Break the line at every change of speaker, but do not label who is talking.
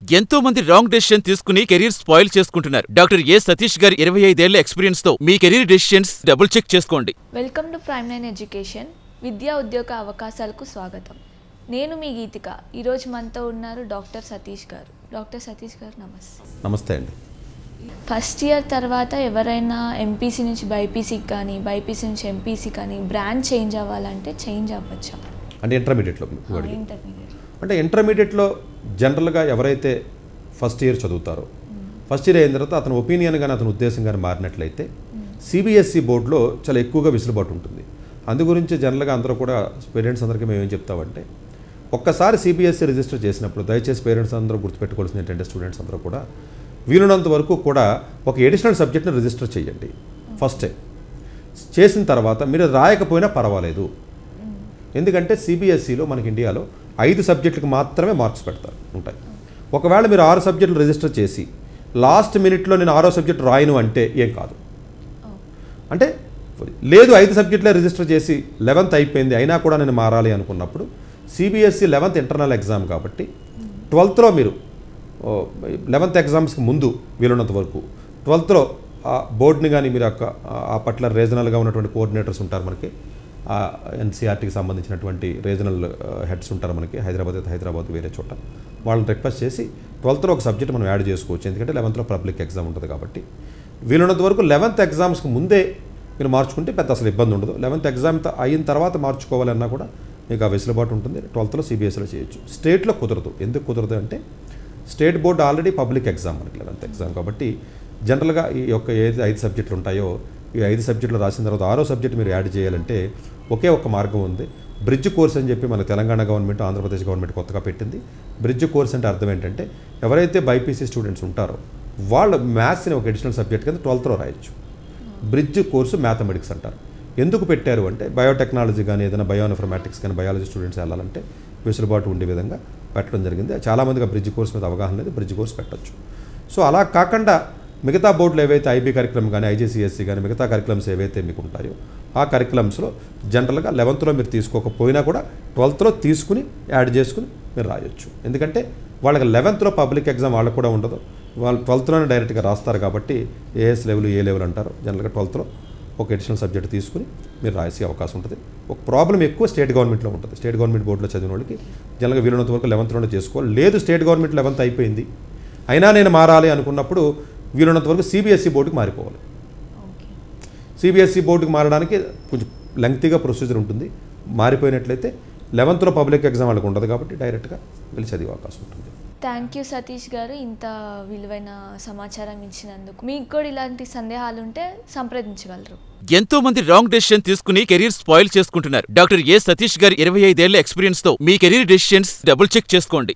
ఎంతో మంది wrong decision తీసుకుని కెరీర్ స్పాయిల్ చేసుకుంటున్నారు డాక్టర్ ఏ సతీష్ గారి ఇరవై ఐదేళ్ల ఎక్స్పీరియన్స్ తో మీ కెరీర్ డెసిషన్స్ డబుల్ చెక్ చేసుకోండి
welcome to prime nine education విద్యా ఉద్యోగ అవకాశాలకు స్వాగతం నేను మీ గీతిక ఈరోజు మనతో ఉన్నారు డాక్టర్ సతీష్ గారు డాక్టర్ సతీష్ గారు నమస్తే
నమస్తే అండి
ఫస్ట్ ఇయర్ తర్వాత ఎవరైనా ఎంపీసీ నుంచి బైపీసీకి కానీ బైపీసీ నుంచి ఎంపీసీ కానీ బ్రాండ్ చేంజ్ అవ్వాలంటే చేంజ్ అవ్వచ్చా
అంటే ఇంటర్మీడియట్లో నువ్వు అడిగి
ఇంటర్మీడియట్
అంటే ఇంటర్మీడియట్లో జనరల్గా ఎవరైతే ఫస్ట్ ఇయర్ చదువుతారో ఫస్ట్ ఇయర్ అయిన తర్వాత అతని ఒపీనియన్ కానీ అతని ఉద్దేశం కానీ మారినట్లయితే సిబిఎస్ఈ బోర్డులో చాలా ఎక్కువగా విసులుబాటు ఉంటుంది అందు గురించి జనరల్గా అందరూ కూడా పేరెంట్స్ అందరికీ మేము ఏం చెప్తామంటే ఒక్కసారి సిబిఎస్ఈ రిజిస్టర్ చేసినప్పుడు దయచేసి పేరెంట్స్ అందరూ గుర్తుపెట్టుకోవాల్సిన ఏంటంటే స్టూడెంట్స్ అందరూ కూడా వీలున్నంత వరకు కూడా ఒక ఎడిషనల్ సబ్జెక్ట్ని రిజిస్టర్ చేయండి ఫస్టే చేసిన తర్వాత మీరు అది రాయకపోయినా పర్వాలేదు ఎందుకంటే సిబిఎస్ఈలో మనకి ఇండియాలో ఐదు సబ్జెక్టులకు మాత్రమే మార్క్స్ పెడతారు ఉంటాయి ఒకవేళ మీరు ఆరు సబ్జెక్టులు రిజిస్టర్ చేసి లాస్ట్ మినిట్లో నేను ఆరో సబ్జెక్ట్ రాయను అంటే ఏం కాదు అంటే లేదు ఐదు సబ్జెక్టులే రిజిస్టర్ చేసి లెవెన్త్ అయిపోయింది అయినా కూడా నేను మారాలి అనుకున్నప్పుడు సిబిఎస్ఈ లెవెన్త్ ఇంటర్నల్ ఎగ్జామ్ కాబట్టి ట్వెల్త్లో మీరు లెవెన్త్ ఎగ్జామ్స్కి ముందు వీలున్నంత వరకు ట్వెల్త్లో ఆ బోర్డుని కానీ మీరు యొక్క ఆ పట్ల రీజనల్గా ఉన్నటువంటి కోఆర్డినేటర్స్ ఉంటారు మనకి ఆ ఎన్సీఆర్టీకి సంబంధించినటువంటి రీజనల్ హెడ్స్ ఉంటారు మనకి హైదరాబాద్ అయితే హైదరాబాద్ వేరే చోట వాళ్ళని రిక్వెస్ట్ చేసి ట్వెల్త్లో ఒక సబ్జెక్ట్ మనం యాడ్ చేసుకోవచ్చు ఎందుకంటే లెవెన్త్లో పబ్లిక్ ఎగ్జామ్ ఉంటుంది కాబట్టి వీలున్నంత వరకు లెవెన్త్ ఎగ్జామ్స్కి ముందే మీరు మార్చుకుంటే పెద్ద అసలు ఇబ్బంది ఉండదు లెవెన్త్ ఎగ్జామ్ త- అయిన తర్వాత మార్చుకోవాలన్నా కూడా మీకు ఆ వెసులుబాటు ఉంటుంది ట్వెల్త్లో సిబిఎస్ఈలో చేయొచ్చు స్టేట్లో కుదరదు ఎందుకు కుదరదు అంటే state board already public exam మనకి లెవెన్త్ ఎగ్జామ్ కాబట్టి జనరల్గా ఈ యొక్క ఏది ఐదు సబ్జెక్టులు ఉంటాయో ఈ ఐదు సబ్జెక్టులు రాసిన తర్వాత ఆరో సబ్జెక్ట్ మీరు యాడ్ చేయాలంటే ఒకే ఒక మార్గం ఉంది బ్రిడ్జ్ కోర్స్ అని చెప్పి మన తెలంగాణ గవర్నమెంట్ ఆంధ్రప్రదేశ్ గవర్నమెంట్ కొత్తగా పెట్టింది బ్రిడ్జ్ కోర్స్ అంటే అర్థం ఏంటంటే ఎవరైతే బైపీసీ స్టూడెంట్స్ ఉంటారో వాళ్ళు మ్యాథ్స్ని ఒక అడిషనల్ సబ్జెక్ట్ కింద ట్వెల్త్లో రాయొచ్చు బ్రిడ్జ్ కోర్సు మ్యాథమెటిక్స్ అంటారు ఎందుకు పెట్టారు అంటే బయోటెక్నాలజీ కానీ ఏదైనా బయోఇన్ఫర్మాటిక్స్ కానీ బయాలజీ స్టూడెంట్స్ వెళ్ళాలంటే వెసులుబాటు ఉండే విధంగా పెట్టడం జరిగింది చాలామందికి ఆ బ్రిడ్జ్ కోర్స్ మీద అవగాహన లేదు బ్రిడ్జ్ కోర్స్ పెట్టచ్చు సో అలా కాకుండా మిగతా బోర్డులు ఏవైతే ఐబీ కరికులం కానీ ఐజీసీఎస్సీ కానీ మిగతా కరికులమ్స్ ఏవైతే మీకు ఉంటాయో ఆ కరికులమ్స్లో జనరల్గా లెవెన్త్లో మీరు తీసుకోకపోయినా కూడా ట్వెల్త్లో తీసుకుని యాడ్ చేసుకుని మీరు రాయొచ్చు ఎందుకంటే వాళ్ళకి లెవెన్త్లో పబ్లిక్ ఎగ్జామ్ వాళ్ళకు కూడా ఉండదు వాళ్ళు ట్వెల్త్లోనే డైరెక్ట్గా రాస్తారు కాబట్టి ఏఎస్ లెవెల్ ఏ లెవెల్ అంటారు జనరల్గా ట్వెల్త్లో ఒక అడిషనల్ సబ్జెక్ట్ తీసుకుని మీరు రాసే అవకాశం ఉంటుంది ఒక ప్రాబ్లం ఎక్కువ స్టేట్ గవర్నమెంట్లో ఉంటుంది స్టేట్ గవర్నమెంట్ బోర్డులో చదివిన వాళ్ళకి జనరల్గా వీలున్నంత వరకు లెవెన్త్లోనే చేసుకోవాలి లేదు స్టేట్ గవర్నమెంట్ లెవెన్త్ అయిపోయింది అయినా నేను మారాలి అనుకున్నప్పుడు వీలున్నంత వరకు సిబిఎస్ఈ బోర్డుకి మారిపోవాలి
ఓకే
సిబిఎస్ఈ బోర్డుకి మారడానికి కొంచెం లెంగ్తీగా ప్రొసీజర్ ఉంటుంది మారిపోయినట్లయితే లెవెన్త్లో పబ్లిక్ ఎగ్జామ్ వాళ్ళకి ఉండదు కాబట్టి డైరెక్ట్గా వెళ్ళి చదివే అవకాశం ఉంటుంది
థ్యాంక్ యూ సతీష్ గారు ఇంత విలువైన సమాచారం ఇచ్చినందుకు మీకు కూడా ఇలాంటి సందేహాలు ఉంటే సంప్రదించగలరు
ఎంతో మంది రాంగ్ డెసిషన్ తీసుకుని కెరీర్ స్పాయిల్ చేసుకుంటున్నారు డాక్టర్ ఏ సతీష్ గారి ఇరవై ఐదేళ్ల ఎక్స్పీరియన్స్ తో మీ కెరీర్ డెసిషన్స్ డబుల్ చెక్ చేసుకోండి